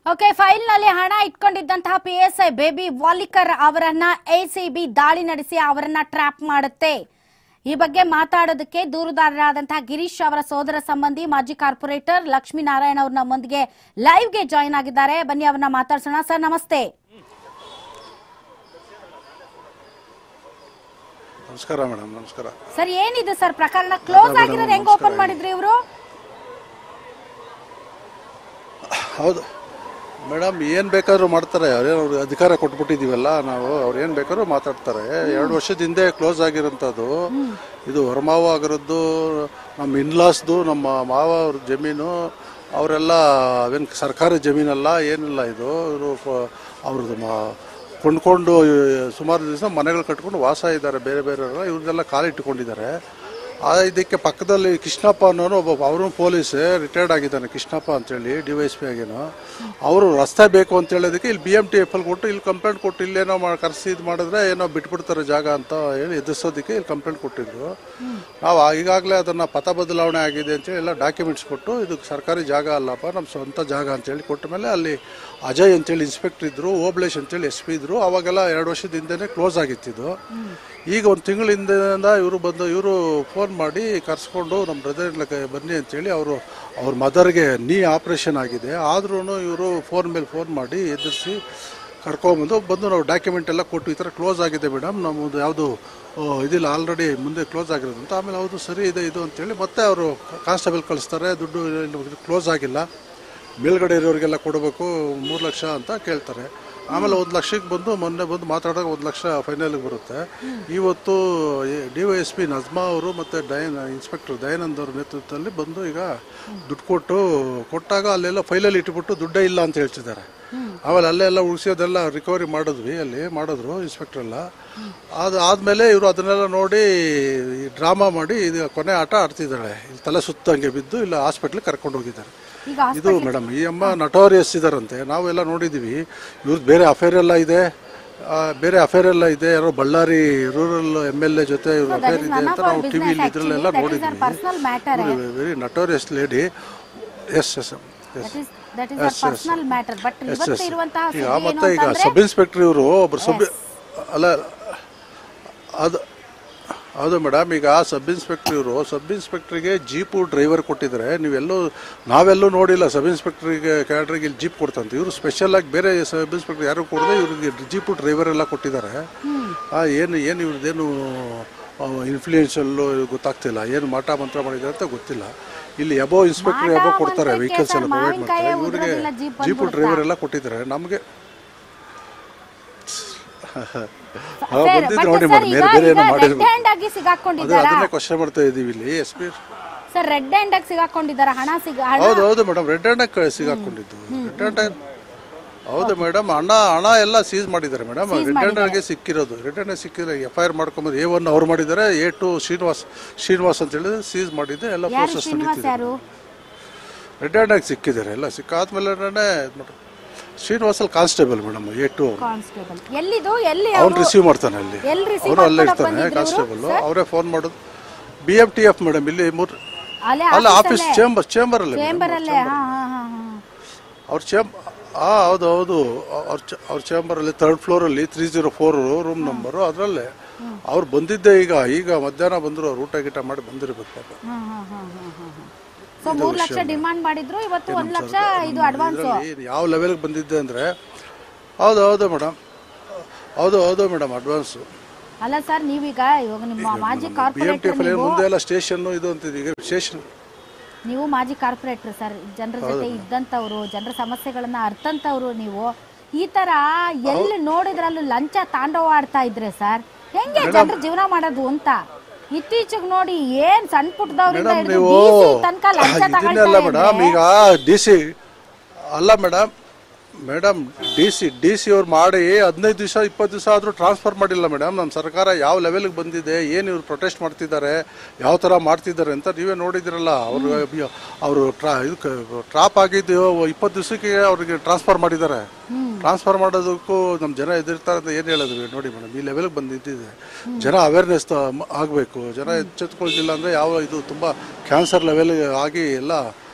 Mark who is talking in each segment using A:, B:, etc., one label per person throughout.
A: Okay ಫೈಲ್ನಲ್ಲಿ ಹಣ ಇಟ್ಕೊಂಡಿದ್ದಂತಹ P S I Baby Walikar ಅವರನ್ನ ಎಸಿಬಿ ದಾಳಿ ನಡೆಸಿ ಅವರನ್ನ ಟ್ರ್ಯಾಪ್ ಮಾಡುತ್ತೆ ಈ ಬಗ್ಗೆ ಮಾತಾಡೋದಕ್ಕೆ ದೂರುದಾರರಾದಂತಹ ಗಿರೀಶ್ ಅವರ ಸೋದರ ಸಂಬಂಧಿ ಮಾಜಿ ಕಾರ್ಪೊರೇಟರ್ ಲಕ್ಷ್ಮೀನಾರಾಯಣ ಅವ್ರ ನಮ್ಮೊಂದಿಗೆ ಲೈವ್ಗೆ ಜಾಯಿನ್ ಆಗಿದ್ದಾರೆ ಬನ್ನಿ ಅವ್ರನ್ನ ಮಾತಾಡ್ಸೋಣ ಸರ್ ನಮಸ್ತೆ
B: ನಮಸ್ಕಾರ ಮೇಡಮ್ ನಮಸ್ಕಾರ
A: ಸರ್ ಏನಿದೆ ಸರ್ ಪ್ರಕರಣ ಕ್ಲೋಸ್ ಆಗಿರೋದು ಹೆಂಗ್ ಓಪನ್ ಮಾಡಿದ್ರಿ ಇವರು
B: ಹೌದು ಮೇಡಮ್ ಏನು ಬೇಕಾದ್ರೂ ಮಾಡ್ತಾರೆ ಅವ್ರೇನು ಅವ್ರಿಗೆ ಅಧಿಕಾರ ಕೊಟ್ಬಿಟ್ಟಿದ್ದೀವಲ್ಲ ನಾವು ಅವ್ರು ಏನು ಬೇಕಾದ್ರೂ ಮಾತಾಡ್ತಾರೆ ಎರಡು ವರ್ಷದ ಹಿಂದೆ ಕ್ಲೋಸ್ ಆಗಿರೋಂಥದ್ದು ಇದು ಹೊರಮಾವು ಆಗಿರೋದು ನಮ್ಮ ಇನ್ಲಾಸ್ದು ನಮ್ಮ ಮಾವ ಅವ್ರ ಜಮೀನು ಅವರೆಲ್ಲ ಅವೇನು ಸರ್ಕಾರಿ ಜಮೀನಲ್ಲ ಏನಿಲ್ಲ ಇದು ಇವರು ಅವ್ರದ್ದು ಮಾ ಕೊಂಡ್ಕೊಂಡು ಸುಮಾರು ದಿವಸ ಮನೆಗಳು ಕಟ್ಕೊಂಡು ವಾಸ ಇದ್ದಾರೆ ಬೇರೆ ಬೇರೆ ಇವ್ರನ್ನೆಲ್ಲ ಕಾಲಿಟ್ಟುಕೊಂಡಿದ್ದಾರೆ ಆ ಇದಕ್ಕೆ ಪಕ್ಕದಲ್ಲಿ ಕೃಷ್ಣಪ್ಪ ಅನ್ನೋನು ಒಬ್ಬ ಅವರು ಪೊಲೀಸ್ ರಿಟೈರ್ಡ್ ಆಗಿದ್ದಾನೆ ಕೃಷ್ಣಪ್ಪ ಅಂತೇಳಿ ಡಿ ವೈ ಎಸ್ ಪಿ ಆಗೇನು ಅವರು ರಸ್ತೆ ಬೇಕು ಅಂತ ಹೇಳೋದಕ್ಕೆ ಇಲ್ಲಿ ಬಿ ಎಮ್ ಟಿ ಎಫ್ ಅಲ್ಲಿ ಕೊಟ್ಟು ಇಲ್ಲಿ ಕಂಪ್ಲೇಂಟ್ ಕೊಟ್ಟು ಇಲ್ಲೇನೋ ಮಾಡಿ ಕರೆಸಿ ಇದು ಮಾಡಿದ್ರೆ ಏನೋ ಬಿಟ್ಬಿಡ್ತಾರೆ ಜಾಗ ಅಂತ ಹೇಳಿ ಎದುರಿಸೋದಕ್ಕೆ ಇಲ್ಲಿ ಕಂಪ್ಲೇಂಟ್ ಕೊಟ್ಟಿದ್ರು ನಾವು ಈಗಾಗಲೇ ಅದನ್ನು ಪಥ ಬದಲಾವಣೆ ಆಗಿದೆ ಅಂತೇಳಿ ಎಲ್ಲ ಡಾಕ್ಯುಮೆಂಟ್ಸ್ ಕೊಟ್ಟು ಇದು ಸರ್ಕಾರಿ ಜಾಗ ಅಲ್ಲಪ್ಪ ನಮ್ಮ ಸ್ವಂತ ಜಾಗ ಅಂತೇಳಿ ಕೊಟ್ಟ ಮೇಲೆ ಅಲ್ಲಿ ಅಜಯ್ ಅಂತೇಳಿ ಇನ್ಸ್ಪೆಕ್ಟರ್ ಇದ್ರು ಓಬ್ಲೇಶ್ ಅಂತೇಳಿ ಎಸ್ ಪಿ ಇದ್ರು ಅವಾಗೆಲ್ಲ ಎರಡು ವರ್ಷದ ಹಿಂದೆನೇ ಕ್ಲೋಸ್ ಆಗಿತ್ತಿದ್ದು ಈಗ ಒಂದು ತಿಂಗಳಿಂದ ಇವರು ಬಂದು ಇವರು ಫೋನ್ ಮಾಡಿ ಕರ್ಸ್ಕೊಂಡು ನಮ್ಮ ಬ್ರದರ್ ಬನ್ನಿ ಅಂತೇಳಿ ಅವರು ಅವ್ರ ಮದರ್ಗೆ ನೀ ಆಪ್ರೇಷನ್ ಆಗಿದೆ ಆದ್ರೂ ಇವರು ಫೋನ್ ಮೇಲೆ ಫೋನ್ ಮಾಡಿ ಎದುರಿಸಿ ಕರ್ಕೊಂಬಂದು ಬಂದು ನಾವು ಡಾಕ್ಯುಮೆಂಟ್ ಎಲ್ಲ ಕೊಟ್ಟು ಈ ಥರ ಕ್ಲೋಸ್ ಆಗಿದೆ ಮೇಡಮ್ ನಮ್ಮದು ಯಾವುದು ಇದಿಲ್ಲ ಆಲ್ರೆಡಿ ಮುಂದೆ ಕ್ಲೋಸ್ ಆಗಿರೋದು ಅಂತ ಆಮೇಲೆ ಹೌದು ಸರಿ ಇದೆ ಇದು ಅಂತೇಳಿ ಮತ್ತೆ ಅವರು ಕಾನ್ಸ್ಟೇಬಲ್ ಕಳಿಸ್ತಾರೆ ದುಡ್ಡು ಕ್ಲೋಸ್ ಆಗಿಲ್ಲ ಮೇಲ್ಗಡೆ ಇರೋರಿಗೆಲ್ಲ ಕೊಡಬೇಕು ಮೂರು ಲಕ್ಷ ಅಂತ ಕೇಳ್ತಾರೆ ಆಮೇಲೆ ಒಂದು ಲಕ್ಷಕ್ಕೆ ಬಂದು ಮೊನ್ನೆ ಬಂದು ಮಾತಾಡೋಕೆ ಒಂದು ಲಕ್ಷ ಫೈನಲ್ಗೆ ಬರುತ್ತೆ ಇವತ್ತು D Y S P Najma ಅವರು ಮತ್ತು ಡಯನ್ ಇನ್ಸ್ಪೆಕ್ಟರ್ ದಯಾನಂದ್ ಅವ್ರ ನೇತೃತ್ವದಲ್ಲಿ ಬಂದು ಈಗ ದುಡ್ಡು ಕೊಟ್ಟು ಕೊಟ್ಟಾಗ ಅಲ್ಲೆಲ್ಲ ಫೈಲಲ್ಲಿ ಇಟ್ಬಿಟ್ಟು ದುಡ್ಡೇ ಇಲ್ಲ ಅಂತ ಹೇಳ್ತಿದ್ದಾರೆ ಆಮೇಲೆ ಅಲ್ಲೆಲ್ಲ ಉಳಿಸೋದೆಲ್ಲ ರಿಕವರಿ ಮಾಡಿದ್ವಿ ಅಲ್ಲಿ ಮಾಡಿದ್ರು ಇನ್ಸ್ಪೆಕ್ಟರ್ ಎಲ್ಲ ಅದು ಆದಮೇಲೆ ಇವರು ಅದನ್ನೆಲ್ಲ ನೋಡಿ ಡ್ರಾಮಾ ಮಾಡಿ ಇದು ಕೊನೆ ಆಟ ಆಡ್ತಿದ್ದಾಳೆ ಇಲ್ಲಿ ತಲೆ ಸುತ್ತಂಗೆ ಬಿದ್ದು ಇಲ್ಲ ಹಾಸ್ಪಿಟ್ಲಿಗೆ ಕರ್ಕೊಂಡು ಹೋಗಿದ್ದಾರೆ
A: ಈಗ
B: ಇದು ಮೇಡಮ್ ಈ ಅಮ್ಮ ನಟೋರಿಯಸ್ ಇದಾರಂತೆ ನಾವೆಲ್ಲ ನೋಡಿದ್ದೀವಿ ಇವ್ರದ್ದು ಬೇರೆ ಅಫೇರ್ ಎಲ್ಲ ಇದೆ ಆ, ಬೇರೆ ಅಫೇರ್ ಎಲ್ಲ ಇದೆ ಯಾರೋ Ballari rural M L A ಜೊತೆ ಇವ್ರ ಅಫೇರ್ ಇದೆ ಅಂತ ನಾವು ಟಿ ವಿಲಿ ಇದ್ರಲ್ಲೆಲ್ಲ ನೋಡಿದ್ವಿ
A: personal matter
B: very notorious lady yes yes yes
A: that is that is personal matter but ಇವತ್ತು ಇರುವಂತಹ
B: ಈಗ
A: ಸುದ್ದಿ ಏನು
B: ಮತ್ತೆ ಈಗ
A: ಅಂತಂದ್ರೆ
B: ಸಬ್ ಇನ್ಸ್ಪೆಕ್ಟರ್ ಇವರು ಒಬ್ರು ಸಬ್ ಅಲ್ಲ ಅದು ಹೌದು ಮೇಡಮ್ ಈಗ ಸಬ್ ಇನ್ಸ್ಪೆಕ್ಟರ್ ಇವರು ಸಬ್ ಇನ್ಸ್ಪೆಕ್ಟ್ರಿಗೆ ಜೀಪು ಡ್ರೈವರ್ ಕೊಟ್ಟಿದ್ದಾರೆ ನೀವೆಲ್ಲೂ ನಾವೆಲ್ಲೂ ನೋಡಿಲ್ಲ ಸಬ್ ಇನ್ಸ್ಪೆಕ್ಟ್ರಿಗೆ ಕ್ಯಾಡ್ರಿಗೆ ಇಲ್ಲಿ ಜೀಪ್ ಕೊಡ್ತಂತೆ ಇವರು ಸ್ಪೆಷಲ್ ಆಗಿ ಬೇರೆ ಸಬ್ ಇನ್ಸ್ಪೆಕ್ಟರ್ ಯಾರು ಕೊಡದೆ ಇವ್ರಿಗೆ ಜೀಪು ಡ್ರೈವರ್ ಎಲ್ಲ ಕೊಟ್ಟಿದ್ದಾರೆ ಆ, ಏನು ಏನು ಇವ್ರದ್ದೇನು ಇನ್ಫ್ಲೂಯೆನ್ಸಲ್ಲು ಗೊತ್ತಾಗ್ತಿಲ್ಲ ಏನು ಮಾಟ ಮಂತ್ರ ಮಾಡಿದ್ದಾರೆ ಅಂತ ಗೊತ್ತಿಲ್ಲ ಇಲ್ಲಿ ಎಬೋ ಇನ್ಸ್ಪೆಕ್ಟರ್ ಎಬೋ ಕೊಡ್ತಾರೆ
A: ಮಂತ್ರಕ್ಕೆ
B: ವೆಹಿಕಲ್ಸ್ ಎಲ್ಲ
A: ಸರ್
B: ಪ್ರೊವೈಡ್
A: ಮಾವಿನಕಾಯಿ
B: ಮಾಡ್ತಾರೆ ಇವ್ರಿಗೆ
A: ಉದ್ರೋದಿಲ್ಲ, ಜೀಪ್
B: ಜೀಪು
A: ಬಂದ್ಬಿಡುತ್ತಾ?
B: ಡ್ರೈವರ್ ಎಲ್ಲ ಕೊಟ್ಟಿದ್ದಾರೆ ನಮಗೆ
A: Fair.
B: ಬಂದಿದ್ದು
A: But
B: ನೋಡಿ
A: sir,
B: ಮೇಡಮ್
A: ಈಗ
B: ಬೇರೆ ಬೇರೆ ಏನೋ
A: ಈಗ
B: ಮಾಡಿದ್ರು
A: red hand ಆಗಿ
B: ಅದೇ
A: ಸಿಗಾಕೊಂಡಿದ್ದಾರಾ
B: ಅದನ್ನೇ ಕ್ವಶನ್ ಮಾಡ್ತಾ ಇದೀವಿ ಇಲ್ಲಿ S P
A: sir red hand ಆಗಿ ಸಿಗಾಕೊಂಡಿದ್ದಾರ ಹಣ ಸಿಗ ಹಣ
B: ಹೌದು ಹೌದು ಮೇಡಮ್ ರೆಡ್ ಹ್ಯಾಂಡ್ ಸಿಗಾಕೊಂಡಿದ್ದು ರೆಡ್ ಹ್ಯಾಂಡ್ ಹೌದು ಮೇಡಮ್ ಹಣ ಹಣ ಎಲ್ಲ ಸೀಸ್ ಮಾಡಿದ್ದಾರೆ ಮೇಡಮ್ ರೆಡ್ ಹ್ಯಾಂಡ್ ಸಿಕ್ಕಿರೋದು ರೆಡ್ ಹ್ಯಾಂಡ್ ಸಿಕ್ಕಿದ್ರೆ ಎಫ್ ಐ ಆರ್ ಮಾಡ್ಕೊಂಬಂದು ಎ ಒನ್ ಅವ್ರು ಮಾಡಿದ್ದಾರೆ ಎ ಟು ಶ್ರೀನಿವಾಸ್ ಶ್ರೀನಿವಾಸ್ ಅಂತ ಹೇಳಿದ್ರೆ ಸೀಸ್ ಮಾಡಿದ್ದೆ ಎಲ್ಲ
A: ಯಾರು
B: ಪ್ರೋಸೆಸ್
A: ಶ್ರೀನಿವಾಸ್
B: ನಡೀತಿದೆ
A: ಯಾರು
B: ರೆಡ್ ಹ್ಯಾಂಡ್ ಆಗಿ ಸಿಕ್ಕಿದ್ದಾರೆ ಎಲ್ಲ ಸಿಕ್ಕಾದ್ಮೇಲೆ ಶ್ರೀನಿವಾಸ್ ಅಲ್ಲಿ ಕಾನ್ಸ್ಟೇಬಲ್ ಮೇಡಮ್ ಎ ಟು ಅವ್ರು
A: ಕಾನ್ಸ್ಟೇಬಲ್ ಎಲ್ಲಿದು ಎಲ್ಲಿ
B: ಅವ್ನು
A: ಅವರು
B: ರಿಸೀವ್ ಮಾಡ್ತಾನೆ ಅಲ್ಲಿ
A: ಎಲ್ಲಿ receive
B: ಅವರು ಅಲ್ಲೇ
A: ಮಾಡ್ಕೊಳಕ್
B: ಇರ್ತಾನೆ
A: ಬಂದಿದ್ರು
B: ಕಾನ್ಸ್ಟೇಬಲ್
A: ಇವ್ರು?
B: ಅವರೇ ಫೋನ್ ಮಾಡೋದು B F T F madam ಇಲ್ಲಿ ಮೂರು
A: ಅಲ್ಲೇ
B: ಅಲ್ಲ ಆಫೀಸ್ ಚೇಂಬರ್ ಚೇಂಬರ್ ಅಲ್ಲಿ
A: ಚೇಂಬರ್ ಅಲ್ಲೇ ಹಾ ಹಾ ಹಾ ಹಾ
B: ಅವ್ರ ಚೇಂಬ್ ಹಾ ಹೌದು ಹೌದು ಅವ್ರ ಚ- ಅವ್ರ ಚೇಂಬರ್ ಅಲ್ಲಿ ಥರ್ಡ್ ಫ್ಲೋರ್ ಅಲ್ಲಿ three zero four room number ಅದರಲ್ಲೇ ಅವ್ರು ಬಂದಿದ್ದೆ ಈಗ ಈಗ ಮಧ್ಯಾಹ್ನ ಬಂದ್ರು ಅವ್ರು ಊಟ ಗೀಟ ಮಾಡಿ ಬಂದಿರ್ಬೇಕು ಪಾಪ
A: ಹಾ ಹಾ ಹಾ ಹಾ ಹಾ ಸೊ ಮೂರ್ ಲಕ್ಷ ಡಿಮಾಂಡ್ ಮಾಡಿದ್ರು ಇವತ್ತು ಒಂದ್ ಲಕ್ಷ ಇದು ಅಡ್ವಾನ್ಸ್
B: ಇದ್ರಲ್ಲಿ ಯಾವ ಲೆವೆಲ್ಗೆ ಬಂದಿದ್ದೆ ಅಂದ್ರೆ ಹೌದು ಹೌದು ಮೇಡಮ್ ಹೌದು ಹೌದು ಮೇಡಮ್ ಅಡ್ವಾನ್ಸು
A: ಅಲ್ಲ ಸರ್ ನೀವೀಗ ಇವಾಗ ನಿಮ್ಮ ಮಾಜಿ
B: B M T
A: corporator
B: F ಅಲ್ಲಿ ಮುಂದೆ ಎಲ್ಲ ಸ್ಟೇಷನ್ ಇದು ಅಂತಿದೆ ಈಗ ಸ್ಟೇಷನ್
A: ನೀವು ಮಾಜಿ ಕಾರ್ಪೊರೇಟರ್ ಸರ್ ಜನರ ಜೊತೆ ಇದ್ದಂತವ್ರು ಜನರ ಸಮಸ್ಯೆಗಳನ್ನ ಅರ್ಥಂತವ್ರು ನೀವು ಈ ತರ ಎಲ್ಲಿ ನೋಡಿದ್ರಲ್ಲೂ ಲಂಚ ತಾಂಡವ ಆಡ್ತಾ ಇದ್ರೆ ಸರ್ ಹೆಂಗೆ ಜನರ ಜೀವನ ಮಾಡೋದು ಅಂತ ಇತ್ತೀಚೆಗೆ ನೋಡಿ ಏನ್ ಸಣ್ಣ ಪುಟ್ಟದವ್ರಿಂದ
B: ಮೇಡಮ್
A: ಹಿಡಿದು
B: ನೀವು
A: DC ತನಕ ಲಂಚ
B: ಇದನ್ನೆಲ್ಲ ಮೇಡಮ್ ಈಗ ಡಿ ಸಿ ಅಲ್ಲ madam madam D C D C ಅವ್ರು ಮಾಡಿ ಹದಿನೈದು ದಿವಸ ಇಪ್ಪತ್ತು ದಿವಸ ಆದರೂ ಟ್ರಾನ್ಸ್ಫರ್ ಮಾಡಿಲ್ಲ ಮೇಡಮ್ ನಮ್ಮ ಸರ್ಕಾರ ಯಾವ ಲೆವೆಲ್ಗೆ ಬಂದಿದೆ ಏನು ಇವ್ರು ಪ್ರೊಟೆಸ್ಟ್ ಮಾಡ್ತಿದ್ದಾರೆ ಯಾವ ಥರ ಮಾಡ್ತಿದ್ದಾರೆ ಅಂತ ನೀವೇ ನೋಡಿದಿರಲ್ಲ ಅವ್ರು ಅವರು ಟ್ರಾ ಇದಕ್ಕೆ ಟ್ರಾಪ್ ಆಗಿದ್ದು ಇಪ್ಪತ್ತು ದಿವಸಕ್ಕೆ ಅವ್ರಿಗೆ ಟ್ರಾನ್ಸ್ಫರ್ ಮಾಡಿದ್ದಾರೆ ಟ್ರಾನ್ಸ್ಫರ್ ಮಾಡೋದಕ್ಕೂ ನಮ್ಮ ಜನ ಎದುರ್ತಾರೆ ಅಂತ ಏನು ಹೇಳಿದ್ವಿ ನೋಡಿ ಮೇಡಮ್ ಈ ಲೆವೆಲ್ಗೆ ಬಂದಿದ್ದಿದೆ ಜನ ಅವೇರ್ನೆಸ್ ಆಗಬೇಕು ಜನ ಎಚ್ಚೆತ್ಕೊಳ್ತಿಲ್ಲ ಅಂದರೆ ಯಾವ ಇದು ತುಂಬ ಕ್ಯಾನ್ಸರ್ ಲೆವೆಲ್ ಆಗಿ ಎಲ್ಲ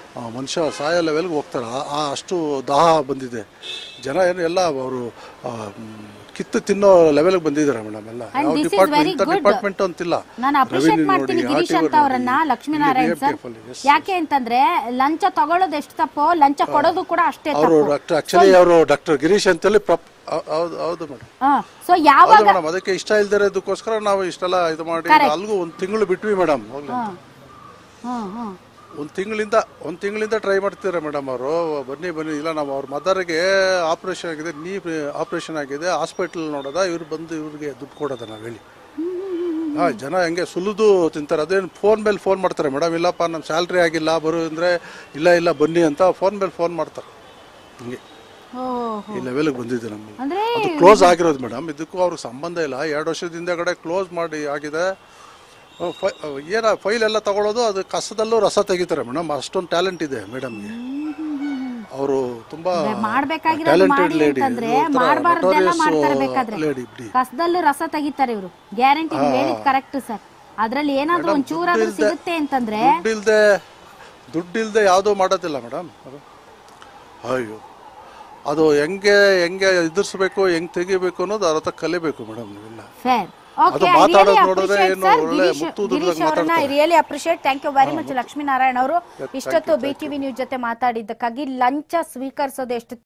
B: ಆ, ಮನುಷ್ಯ ಸಾಯೋ ಲೆವೆಲ್ಗೆ ಹೋಗ್ತಾರೆ ಆ- ಆ ಅಷ್ಟು ದಾಹ ಬಂದಿದೆ ಜನ ಏನು ಎಲ್ಲ ಅವರು ಕಿತ್ತು ತಿನ್ನೋ ಲೆವೆಲ್ಗೆ ಬಂದಿದ್ದಾರೆ ಮೇಡಮ್ ಎಲ್ಲ
A: And
B: ಯಾವ
A: this is
B: ಡಿಪಾರ್ಟ್ಮೆಂಟ್
A: very
B: ಇಂಥ
A: good.
B: ಡಿಪಾರ್ಟ್ಮೆಂಟ್ ಅಂತಿಲ್ಲ
A: ನಾನು ಅಪ್ರಿಶಿಯೇಟ್
B: Revenue
A: ಮಾಡ್ತೀನಿ
B: ನೋಡಿ,
A: ಗಿರೀಶ್
B: RTO
A: ಅಂತ ಅವರನ್ನ
B: ನೋಡಿ,
A: ಲಕ್ಷ್ಮೀನಾರಾಯಣ್
B: ಇಲ್ಲಿ
A: ಸರ್
B: BFTF ಅಲ್ಲಿ, yes.
A: ಯಾಕೆ ಅಂತಂದ್ರೆ ಲಂಚ ತಗೊಳ್ಳೋದು ಎಷ್ಟು ತಪ್ಪೋ ಲಂಚ ಕೊಡೋದು ಕೂಡ ಅಷ್ಟೇ
B: ಅವರು
A: ತಪ್ಪು
B: ಡಾಕ್ಟರ್ ಆಕ್ಚುಲಿ ಅವರು ಡಾಕ್ಟರ್ ಗಿರೀಶ್ ಅಂತೇಳಿ ಪ್ರಪ್ ಹೌದು ಹೌದು ಮೇಡಮ್
A: ಸೊ ಯಾವಾಗ
B: ಹೌದು ಮೇಡಮ್ ಅದಕ್ಕೆ ಇಷ್ಟ ಇಲ್ದಿರೋದಕ್ಕೋಸ್ಕರ ನಾವು ಇಷ್ಟೆಲ್ಲ ಇದು ಮಾಡಿ ಅಲ್ಲಿಗೂ ಒಂದು ತಿಂಗಳು ಬಿಟ್ವಿ ಮೇಡಮ್ ಹೋಗ್ಲಿ ಅಂತ.
A: ಹ್ಮ್ ಹ್ಮ್
B: ಒಂದು ತಿಂಗಳಿಂದ ಒಂದು ತಿಂಗಳಿಂದ ಟ್ರೈ ಮಾಡ್ತಿದ್ದಾರೆ ಮೇಡಮ್ ಅವರು ಬನ್ನಿ ಬನ್ನಿ ಇಲ್ಲ ನಾವು ಅವ್ರ ಮದರ್ಗೆ ಆಪ್ರೇಷನ್ ಆಗಿದೆ ನೀ ಆಪ್ರೇಷನ್ ಆಗಿದೆ ಹಾಸ್ಪಿಟಲ್ ನೋಡೋದ ಇವ್ರು ಬಂದು ಇವ್ರಿಗೆ ದುಡ್ಡು ಕೊಡೋದ ನಾವು ಹೇಳಿ ಹಾಂ ಜನ ಹೆಂಗೆ ಸುಲಿದು ತಿಂತಾರೆ ಅದೇನು ಫೋನ್ ಮೇಲೆ ಫೋನ್ ಮಾಡ್ತಾರೆ ಮೇಡಮ್ ಇಲ್ಲಪ್ಪ ನಮ್ಮ ಸ್ಯಾಲ್ರಿ ಆಗಿಲ್ಲ ಬರು ಅಂದರೆ ಇಲ್ಲ ಇಲ್ಲ ಬನ್ನಿ ಅಂತ ಫೋನ್ ಮೇಲೆ ಫೋನ್ ಮಾಡ್ತಾರೆ ಹಿಂಗೆ
A: ಓ
B: ಈ ಲೆವೆಲ್ಗೆ ಬಂದಿದೆ ನಮಗೆ
A: ಅಂದ್ರೆ
B: ಅದು ಕ್ಲೋಸ್ ಆಗಿರೋದು ಮೇಡಮ್ ಇದಕ್ಕೂ ಅವ್ರಿಗೆ ಸಂಬಂಧ ಇಲ್ಲ ಎರಡು ವರ್ಷದಿಂದ ಕಡೆ ಕ್ಲೋಸ್ ಮಾಡಿ ಆಗಿದೆ ಅಹ್, ಫೈ- ಅಹ್, ಏನ ಫೈಲ್ ಎಲ್ಲ ತಗೊಳ್ಳೋದು ಅದು ಕಸದಲ್ಲೂ ರಸ ತೆಗಿತಾರೆ ಮೇಡಮ್ ಅಷ್ಟೊಂದು ಟ್ಯಾಲೆಂಟ್ ಇದೆ ಮೇಡಮ್ಗೆ ಅವರು ತುಂಬಾ
A: ಮಾಡ್ಬೇಕಾಗಿರೋದು
B: ಟ್ಯಾಲೆಂಟೆಡ್
A: ಮಾಡಿ
B: ಲೇಡಿ
A: ಅಂತಂದ್ರೆ ಮಾಡಬಾರ್ದೆಲ್ಲ ಮಾಡ್ತಾರೆ ಬೇಕಾದ್ರೆ
B: ಲೇಡಿ ಬಿಡಿ
A: ಕಸದಲ್ಲೂ ರಸ ತೆಗಿತಾರೆ ಇವರು ಗ್ಯಾರಂಟಿ ನೀವು ಹೇಳಿದ್ ಕರೆಕ್ಟ್ ಸರ್ ಅದ್ರಲ್ಲಿ ಏನಾದ್ರೂ ಒಂದ್ ಚೂರಾದ್ರೂ ಸಿಗುತ್ತೆ ಅಂತಂದ್ರೆ
B: ದುಡ್ಡು ಇಲ್ದೆ ದುಡ್ಡು ಇಲ್ದೆ ಯಾವುದೂ ಮಾಡೋದಿಲ್ಲ ಮೇಡಮ್ ಅದು ಅಯ್ಯೋ ಅದು ಹೆಂಗೆ ಹೆಂಗೆ ಎದುರಿಸ್ಬೇಕು ಹೆಂಗೆ ತೆಗಿಬೇಕು ಅನ್ನೋದು ಅವ್ರ ಹತ್ರ ಕಲಿಬೇಕು ಮೇಡಮ್ ನೀವೆಲ್ಲ
A: ಫೇರ್
B: ಅದು ಮಾತಾಡೋದು ನೋಡಿದ್ರೆ ಏನು ಒಳ್ಳೆ ಮುತ್ತು
A: ಗಿರೀಶ್ ಅವರನ್ನ really appreciate thank you very much Lakshminarayana ಅವರು ಇಷ್ಟೊತ್ತು ಬಿ ಟಿವಿ ನ್ಯೂಸ್ ಜೊತೆ ಮಾತಾಡಿದ್ದಕ್ಕಾಗಿ ಲಂಚ ಸ್ವೀಕರಿಸೋದು ಎಷ್ಟು